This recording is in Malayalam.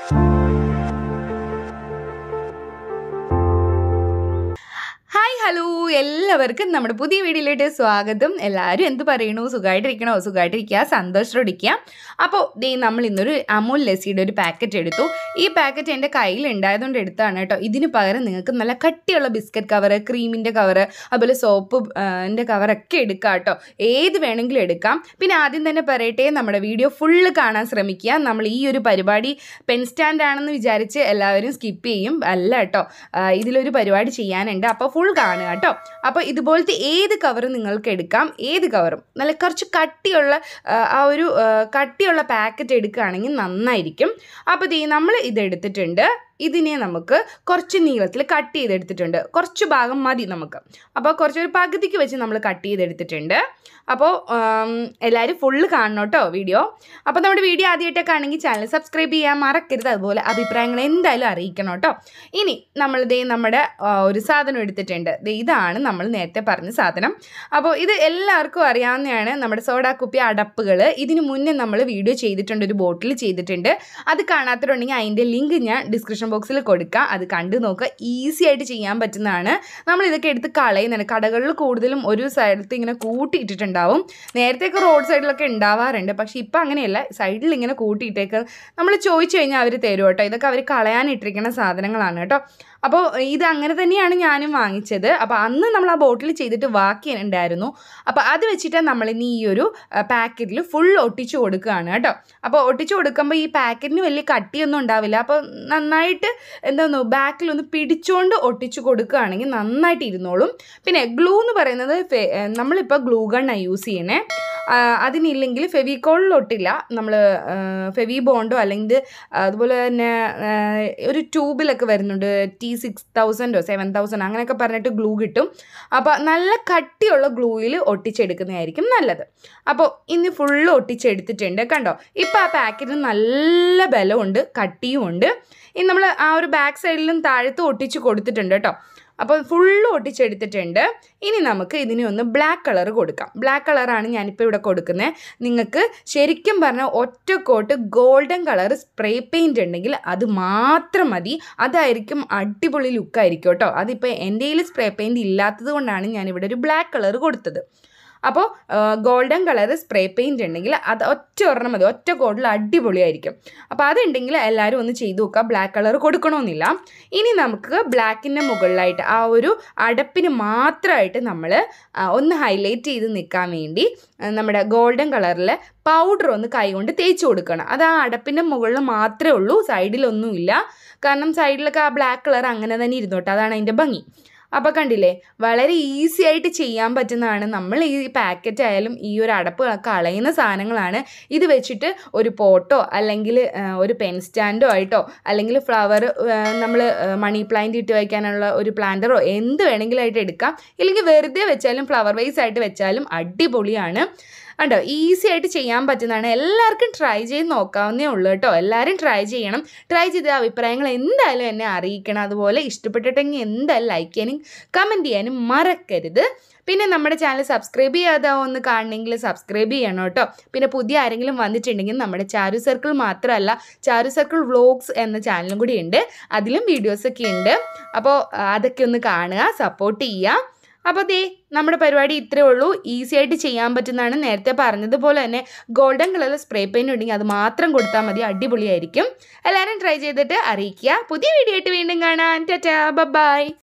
ഹായ് ഹലോ എല്ലാവർക്കും നമ്മുടെ പുതിയ വീഡിയോയിലേക്ക് സ്വാഗതം എല്ലാവരും എന്ത് പറയണു സുഖമായിട്ടിരിക്കണോ സുഖമായിട്ടിരിക്കുക സന്തോഷത്തോടിരിക്കുക അപ്പോൾ ദേ നമ്മൾ ഇന്നൊരു അമൂൽ ലസ്സിയുടെ ഒരു പാക്കറ്റ് എടുത്തു ഈ പാക്കറ്റ് എൻ്റെ കയ്യിൽ ഉണ്ടായതുകൊണ്ട് എടുത്താണ് കേട്ടോ ഇതിന് പകരം നിങ്ങൾക്ക് നല്ല കട്ടിയുള്ള ബിസ്ക്കറ്റ് കവറ് ക്രീമിൻ്റെ കവറ് അതുപോലെ സോപ്പ് ൻ്റെ കവറൊക്കെ എടുക്കാം കേട്ടോ ഏത് വേണമെങ്കിലും എടുക്കാം പിന്നെ ആദ്യം തന്നെ പറയട്ടെ നമ്മുടെ വീഡിയോ ഫുള്ള് കാണാൻ ശ്രമിക്കുക നമ്മൾ ഈ ഒരു പരിപാടി പെൻ സ്റ്റാൻഡ് ആണെന്ന് വിചാരിച്ച് എല്ലാവരും സ്കിപ്പ് ചെയ്യും അല്ല കേട്ടോ ആ, ഇതിലൊരു പരിപാടി ചെയ്യാനുണ്ട് അപ്പോൾ ഫുൾ കാണുക കേട്ടോ അപ്പോൾ ഇതുപോലത്തെ ഏത് കവറും നിങ്ങൾക്ക് എടുക്കാം ഏത് കവറും നല്ല കുറച്ച് കട്ടിയുള്ള ആ, ആ ഒരു ആ, കട്ടിയുള്ള പാക്കറ്റ് എടുക്കുകയാണെങ്കിൽ നന്നായിരിക്കും അപ്പോൾ ദേ നമ്മൾ ഇത് എടുത്തിട്ടുണ്ട് ഇതിനെ നമുക്ക് കുറച്ച് നീളത്തിൽ കട്ട് ചെയ്തെടുത്തിട്ടുണ്ട് കുറച്ച് ഭാഗം മതി നമുക്ക് അപ്പോൾ കുറച്ചൊരു പകുതിക്ക് വെച്ച് നമ്മൾ കട്ട് ചെയ്തെടുത്തിട്ടുണ്ട് അപ്പോൾ എല്ലാവരും ഫുള്ള് കാണണം കേട്ടോ വീഡിയോ അപ്പോൾ നമ്മുടെ വീഡിയോ ആദ്യമായിട്ടൊക്കെ ആണെങ്കിൽ ചാനൽ സബ്സ്ക്രൈബ് ചെയ്യാൻ മറക്കരുത് അതുപോലെ അഭിപ്രായങ്ങൾ എന്തായാലും അറിയിക്കണം കേട്ടോ ഇനി നമ്മൾ ദേ നമ്മുടെ ആ, ഒരു സാധനം എടുത്തിട്ടുണ്ട് ദേ ഇതാണ് നമ്മൾ നേരത്തെ പറഞ്ഞ സാധനം അപ്പോൾ ഇത് എല്ലാവർക്കും അറിയാവുന്നതാണ് നമ്മുടെ സോഡാ കുപ്പി അടപ്പുകൾ ഇതിന് മുന്നേ നമ്മൾ വീഡിയോ ചെയ്തിട്ടുണ്ട് ഒരു ബോട്ടിൽ ചെയ്തിട്ടുണ്ട് അത് കാണാത്തവരുണ്ടെങ്കിൽ അതിൻ്റെ ലിങ്ക് ഞാൻ ഡിസ്ക്രിപ്ഷൻ ബോക്സിൽ കൊടുക്കാം അത് കണ്ടു നോക്കുക ഈസി ആയിട്ട് ചെയ്യാൻ പറ്റുന്നതാണ് നമ്മൾ ഇതൊക്കെ എടുത്ത് കളയുന്നതാണ് കടകളിൽ കൂടുതലും ഒരു സ്ഥലത്ത് ഇങ്ങനെ കൂട്ടിയിട്ടിട്ടുണ്ടാവും നേരത്തെയൊക്കെ റോഡ് സൈഡിലൊക്കെ ഉണ്ടാവാറുണ്ട് പക്ഷേ ഇപ്പം അങ്ങനെയല്ല സൈഡിൽ ഇങ്ങനെ കൂട്ടിയിട്ടേക്ക് നമ്മൾ ചോദിച്ചു കഴിഞ്ഞാൽ അവർ തരും കേട്ടോ ഇതൊക്കെ അവർ കളയാനിട്ടിരിക്കുന്ന സാധനങ്ങളാണ് കേട്ടോ അപ്പോൾ ഇത് അങ്ങനെ തന്നെയാണ് ഞാനും വാങ്ങിച്ചത് അപ്പോൾ അന്ന് നമ്മൾ ആ ബോട്ടിൽ ചെയ്തിട്ട് ബാക്കി ഉണ്ടായിരുന്നു അപ്പോൾ അത് വെച്ചിട്ട് നമ്മൾ ഇനി ഈ ഒരു പാക്കറ്റിൽ ഫുൾ ഒട്ടിച്ചു കൊടുക്കുകയാണ് കേട്ടോ അപ്പോൾ ഒട്ടിച്ചു കൊടുക്കുമ്പോൾ ഈ പാക്കറ്റിന് വലിയ കട്ടിയൊന്നും ഉണ്ടാവില്ല അപ്പോൾ നന്നായിട്ട് എന്താന്ന് ബാക്കിലൊന്ന് പിടിച്ചുകൊണ്ട് ഒട്ടിച്ചു കൊടുക്കുകയാണെങ്കിൽ നന്നായിട്ട് ഇരുന്നോളും പിന്നെ ഗ്ലൂ എന്ന് പറയുന്നത് ഫെ- ഏ, നമ്മളിപ്പോൾ ഗ്ലൂ ഗണ്ണാണ് യൂസ് ചെയ്യണേ ആ, അതിനില്ലെങ്കിൽ ഫെവിക്കോളിൽ ഒട്ടില്ല നമ്മൾ ഫെവി ബോണ്ടോ അല്ലെങ്കിൽ അതുപോലെ തന്നെ ആ, ഒരു ട്യൂബിലൊക്കെ വരുന്നുണ്ട് ടി സിക്സ് തൗസൻഡോ സെവൻ തൗസൻഡ് അങ്ങനെയൊക്കെ പറഞ്ഞിട്ട് ഗ്ലൂ കിട്ടും അപ്പോൾ നല്ല കട്ടിയുള്ള ഗ്ലൂയിൽ ഒട്ടിച്ചെടുക്കുന്നതായിരിക്കും നല്ലത് അപ്പോൾ ഇനി ഫുള്ള് ഒട്ടിച്ചെടുത്തിട്ടുണ്ട് കണ്ടോ ഇപ്പോൾ ആ പാക്കറ്റിന് നല്ല ബലമുണ്ട് കട്ടിയും ഉണ്ട് ഇനി നമ്മൾ ആ ഒരു ബാക്ക് സൈഡിലും താഴത്തും ഒട്ടിച്ച് കൊടുത്തിട്ടുണ്ട് കേട്ടോ അപ്പോൾ ഫുള്ള് ഒട്ടിച്ചെടുത്തിട്ടുണ്ട് ഇനി നമുക്ക് ഇതിനെ ഒന്ന് ബ്ലാക്ക് കളർ കൊടുക്കാം ബ്ലാക്ക് കളറാണ് ഞാനിപ്പോൾ ഇവിടെ കൊടുക്കുന്നത് നിങ്ങൾക്ക് ശരിക്കും പറഞ്ഞാൽ ഒറ്റ coat golden colour spray paint ഉണ്ടെങ്കിൽ അത് മാത്രം മതി അതായിരിക്കും അടിപൊളി ലുക്കായിരിക്കും കേട്ടോ അതിപ്പോൾ എൻ്റെ കയ്യിൽ സ്പ്രേ പെയിൻറ് ഇല്ലാത്തത് കൊണ്ടാണ് ഞാനിവിടെ ഒരു ബ്ലാക്ക് കളർ കൊടുത്തത് അപ്പോൾ ഗോൾഡൻ കളർ സ്പ്രേ പെയിൻറ് ഉണ്ടെങ്കിൽ അത് ഒറ്റ ഒരെണ്ണം മതി ഒറ്റ കോട്ടിൽ അടിപൊളിയായിരിക്കും അപ്പോൾ അതുണ്ടെങ്കിൽ എല്ലാവരും ഒന്ന് ചെയ്തു നോക്കുക ബ്ലാക്ക് കളർ കൊടുക്കണമെന്നില്ല ഇനി നമുക്ക് ബ്ലാക്കിൻ്റെ മുകളിലായിട്ട് ആ ഒരു അടപ്പിന് മാത്രമായിട്ട് നമ്മൾ ഒന്ന് ഹൈലൈറ്റ് ചെയ്ത് നിൽക്കാൻ വേണ്ടി ആ, നമ്മുടെ ഗോൾഡൻ കളറിൽ പൗഡർ ഒന്ന് കൈകൊണ്ട് തേച്ച് കൊടുക്കണം അത് ആ അടപ്പിൻ്റെ മുകളിൽ മാത്രമേ ഉള്ളൂ സൈഡിലൊന്നുമില്ല കാരണം സൈഡിലൊക്കെ ആ ബ്ലാക്ക് കളർ അങ്ങനെ തന്നെ ഇരുന്നോട്ടെ അതാണ് അതിൻ്റെ ഭംഗി അപ്പോൾ കണ്ടില്ലേ വളരെ ഈസി ആയിട്ട് ചെയ്യാൻ പറ്റുന്നതാണ് നമ്മൾ ഈ പാക്കറ്റ് ആയാലും ഈ ഒരു അടപ്പ് കളയുന്ന സാധനങ്ങളാണ് ഇത് വെച്ചിട്ട് ഒരു പോട്ടോ അല്ലെങ്കിൽ ആ, ഒരു പെൻ സ്റ്റാൻഡോ ആയിട്ടോ അല്ലെങ്കിൽ ഫ്ലവർ നമ്മൾ മണി പ്ലാന്റ് ഇട്ട് വയ്ക്കാനുള്ള ഒരു പ്ലാന്ററോ എന്ത് വേണമെങ്കിലും ആയിട്ട് എടുക്കാം ഇല്ലെങ്കിൽ വെറുതെ വെച്ചാലും ഫ്ലവർ വൈസ് ആയിട്ട് വെച്ചാലും അടിപൊളിയാണ് കണ്ടോ ഈസി ആയിട്ട് ചെയ്യാൻ പറ്റുന്നതാണ് എല്ലാവർക്കും ട്രൈ ചെയ്ത് നോക്കാവുന്നേ ഉള്ളൂ കേട്ടോ എല്ലാവരും ട്രൈ ചെയ്യണം ട്രൈ ചെയ്ത അഭിപ്രായങ്ങൾ എന്തായാലും എന്നെ അറിയിക്കണം അതുപോലെ ഇഷ്ടപ്പെട്ടിട്ടെങ്കിൽ എന്തായാലും ലൈക്ക് ചെയ്യാനും കമൻറ്റ് ചെയ്യാനും മറക്കരുത് പിന്നെ നമ്മുടെ ചാനൽ സബ്സ്ക്രൈബ് ചെയ്യാതെ ഒന്ന് കാണണമെങ്കിൽ സബ്സ്ക്രൈബ് ചെയ്യണം കേട്ടോ പിന്നെ പുതിയ ആരെങ്കിലും വന്നിട്ടുണ്ടെങ്കിൽ നമ്മുടെ ചാരു സർക്കിൾ മാത്രമല്ല ചാരു സർക്കിൾ വ്ളോഗ്സ് എന്ന ചാനലും കൂടി ഉണ്ട് അതിലും വീഡിയോസൊക്കെ ഉണ്ട് അപ്പോൾ അതൊക്കെ ഒന്ന് കാണുക സപ്പോർട്ട് ചെയ്യുക അപ്പോൾ ദേ നമ്മുടെ പരിപാടി ഇത്രയേ ഉള്ളൂ ഈസി ആയിട്ട് ചെയ്യാൻ പറ്റുന്നതാണ് നേരത്തെ പറഞ്ഞതുപോലെ തന്നെ ഗോൾഡൻ കളറിൽ സ്പ്രേ പെയിൻ്റ് ഉണ്ടെങ്കിൽ അത് മാത്രം കൊടുത്താൽ മതി അടിപൊളിയായിരിക്കും എല്ലാവരും ട്രൈ ചെയ്തിട്ട് അറിയിക്കുക പുതിയ വീഡിയോ ആയിട്ട് വീണ്ടും കാണാൻ ടാറ്റാ ബൈ